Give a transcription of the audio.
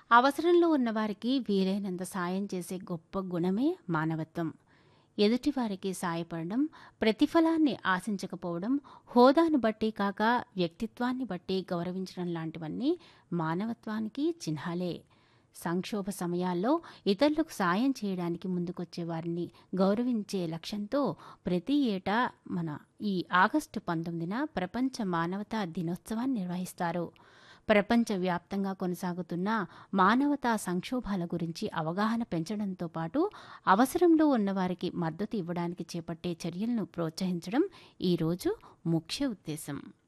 అవసరంలో ఉన్నవారికి వీలైనంత సాయం చేసే గొప్ప గుణమే మానవత్వం ఎదుటివారికి సాయపడడం ప్రతిఫలాన్ని ఆశించకపోవడం హోదాను బట్టి కాక వ్యక్తిత్వాన్ని బట్టి గౌరవించడం లాంటివన్నీ మానవత్వానికి చిహ్నాలే సంక్షోభ సమయాల్లో ఇతరులకు సాయం చేయడానికి ముందుకొచ్చే వారిని గౌరవించే లక్ష్యంతో ప్రతి ఏటా మన ఈ ఆగస్టు పంతొమ్మిదిన ప్రపంచ మానవతా దినోత్సవాన్ని నిర్వహిస్తారు ప్రపంచవ్యాప్తంగా కొనసాగుతున్న మానవతా సంక్షోభాల గురించి అవగాహన పెంచడంతో పాటు అవసరంలో ఉన్నవారికి మద్దతు ఇవ్వడానికి చేపట్టే చర్యలను ప్రోత్సహించడం ఈరోజు ముఖ్య ఉద్దేశం